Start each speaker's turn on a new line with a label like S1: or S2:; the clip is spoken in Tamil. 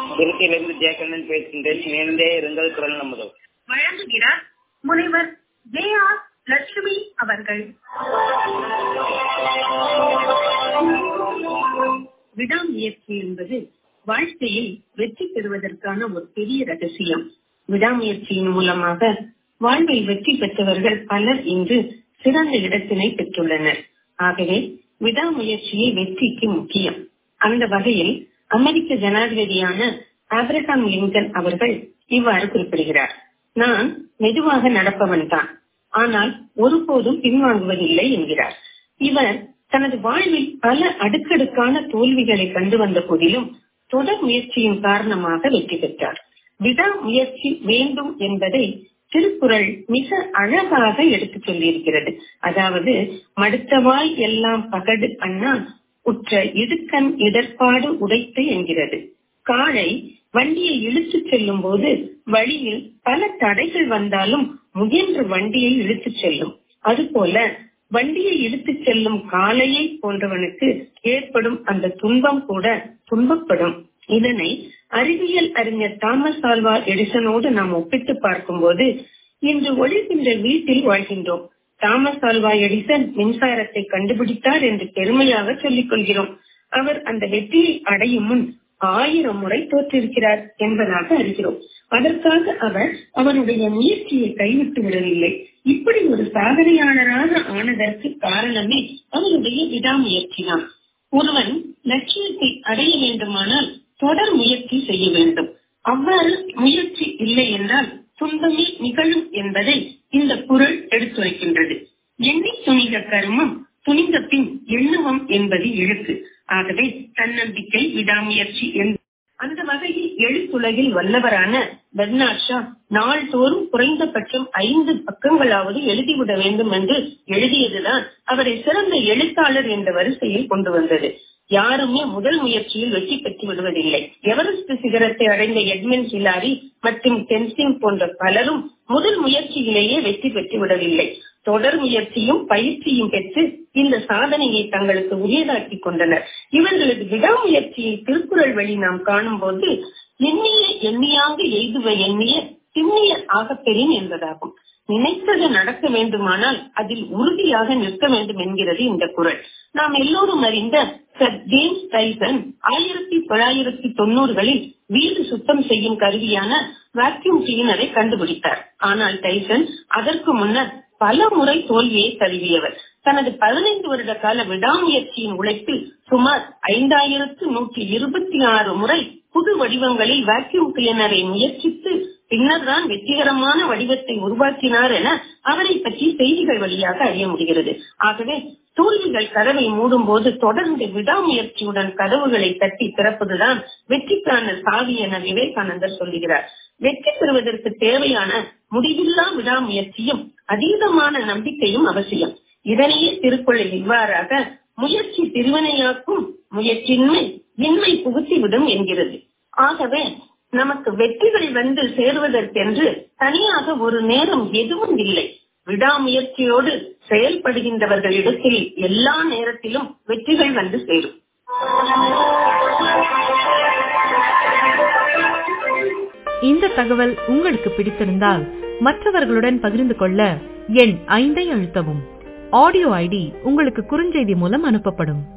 S1: திருச்சியிலிருந்து ஜெயக்கண்ணன் பேசுகின்றேன் இணைந்தே இருங்கள் குரல் நமதோ
S2: வழங்குகிறார் முனைவர் ஜே ஆர் லட்சுமி அவர்கள் விடாமுயற்சி என்பது வாழ்க்கையில் வெற்றி பெறுவதற்கான ஒரு பெரிய ரகசியம் விடாமுயற்சியின் மூலமாக வாழ்வில் வெற்றி பெற்றவர்கள் பலர் இன்று சிறந்த இடத்தினை பெற்றுள்ளனர் ஆகவே விடாமுயற்சியே வெற்றிக்கு முக்கியம் அந்த வகையில் அமெரிக்க ஜனாதிபதியான ஆப்ரஹாம் லிங்கன் அவர்கள் இவ்வாறு குறிப்பிடுகிறார் நான் மெதுவாக நடப்பவன் தான் ஆனால் ஒருபோதும் பின்வாங்குவதில்லை என்கிறார் இவர் தனது வாழ்வில் பல அடுக்கடுக்கான தோல்விகளை கண்டு வந்த போதிலும் தொடர் முயற்சியின் காரணமாக வெற்றி பெற்றார் விடா முயற்சி வேண்டும் என்பதை திருக்குறள் மிக அழகாக எடுத்துச் சொல்லியிருக்கிறது அதாவது மடுத்தவாய் எல்லாம் பகடு அண்ணா உற்ற இடுக்கண் இடர்பாடு உடைத்து என்கிறது காளை வண்டியை இழுத்துச் செல்லும் போது வழியில் பல தடைகள் வந்தாலும் முயன்று வண்டியை இழுத்துச் செல்லும் அதுபோல வண்டியை இழுத்துச் செல்லும் காளையை போன்றவனுக்கு ஏற்படும் அந்த துன்பம் கூட துன்பப்படும் இதனை அறிவியல் அறிஞர் தாமஸ் ஆல்வா எடிசனோடு நாம் ஒப்பிட்டு பார்க்கும்போது இன்று ஒளிர்கின்ற வீட்டில் வாழ்கின்றோம் தாமஸ் ஆல்வா எடிசன் மின்சாரத்தை கண்டுபிடித்தார் என்று பெருமையாக சொல்லிக் கொள்கிறோம் அவர் அந்த வெற்றியை அடையும் முன் ஆயிரம் முறை தோற்றிருக்கிறார் என்பதாக அறிகிறோம் அதற்காக அவர் அவருடைய முயற்சியை கைவிட்டு விடவில்லை இப்படி ஒரு சாதனையாளராக ஆனதற்கு காரணமே அவருடைய விடாமுயற்சி தான் ஒருவன் லட்சியத்தை அடைய வேண்டுமானால் தொடர் முயற்சி செய்ய வேண்டும் அவ்வாறு முயற்சி இல்லை என்றால் துன்பமே நிகழும் என்பதை இந்த குரல் எடுத்துரைக்கின்றது எண்ணி துணிக கருமம் துணிந்த பின் எண்ணுவம் என்பது இழுக்கு ஆகவே தன்னம்பிக்கை விடாமுயற்சி அந்த வகையில் எழுத்துலகில் வல்லவரான பெர்னாட் ஷா நாள்தோறும் குறைந்தபட்சம் ஐந்து பக்கங்களாவது எழுதிவிட வேண்டும் என்று எழுதியதுதான் அவரை சிறந்த எழுத்தாளர் என்ற வரிசையில் கொண்டு வந்தது யாருமே முதல் முயற்சியில் வெற்றி பெற்று விடுவதில்லை எவரெஸ்ட் சிகரத்தை அடைந்த எட்மின் ஹிலாரி மற்றும் டென்சிங் போன்ற பலரும் முதல் முயற்சியிலேயே வெற்றி பெற்று விடவில்லை தொடர் முயற்சியும் பயிற்சியும் பெற்று இந்த சாதனையை தங்களுக்கு உரியதாக்கிக் கொண்டனர் இவர்களது விடாமுயற்சியை திருக்குறள் வழி நாம் காணும் போது எண்ணிய எண்ணியாக எய்துவ எண்ணிய திண்ணிய ஆகப்பெறின் என்பதாகும் நினைத்தது நடக்க வேண்டுமானால் அதில் உறுதியாக நிற்க வேண்டும் என்கிறது இந்த குரல் நாம் எல்லோரும் அறிந்த சர் ஜேம்ஸ் டைசன் ஆயிரத்தி தொள்ளாயிரத்தி தொண்ணூறுகளில் வீடு சுத்தம் செய்யும் கருவியான வேக்யூம் கிளீனரை கண்டுபிடித்தார் ஆனால் டைசன் அதற்கு முன்னர் பல முறை தோல்வியை தழுவியவர் தனது பதினைந்து வருட கால விடாமுயற்சியின் உழைப்பில் சுமார் ஐந்தாயிரத்து நூற்றி இருபத்தி ஆறு முறை புது வடிவங்களில் வேக்யூம் கிளீனரை முயற்சித்து பின்னர் தான் வெற்றிகரமான வடிவத்தை உருவாக்கினார் என அவரை பற்றி செய்திகள் வழியாக அறிய முடிகிறது ஆகவே தோல்விகள் கதவை மூடும் போது தொடர்ந்து விடாமுயற்சியுடன் கதவுகளை தட்டி திறப்பதுதான் வெற்றிக்கான சாவி என விவேகானந்தர் சொல்லுகிறார் வெற்றி பெறுவதற்கு தேவையான முடிவில்லா விடாமுயற்சியும் அதீதமான நம்பிக்கையும் அவசியம் இதனையே திருக்குறள் இவ்வாறாக முயற்சி திருவினையாக்கும் முயற்சியின்மை இன்மை புகுத்திவிடும் என்கிறது ஆகவே நமக்கு வெற்றிகள் வந்து சேருவதற்கென்று தனியாக ஒரு நேரம் எதுவும் இல்லை விடாமுயற்சியோடு செயல்படுகின்றவர்களிடத்தில் எல்லா நேரத்திலும் வெற்றிகள் வந்து சேரும்
S3: இந்த தகவல் உங்களுக்கு பிடித்திருந்தால் மற்றவர்களுடன் பகிர்ந்து கொள்ள எண் ஐந்தை அழுத்தவும் ஆடியோ ஐடி உங்களுக்கு குறுஞ்செய்தி மூலம் அனுப்பப்படும்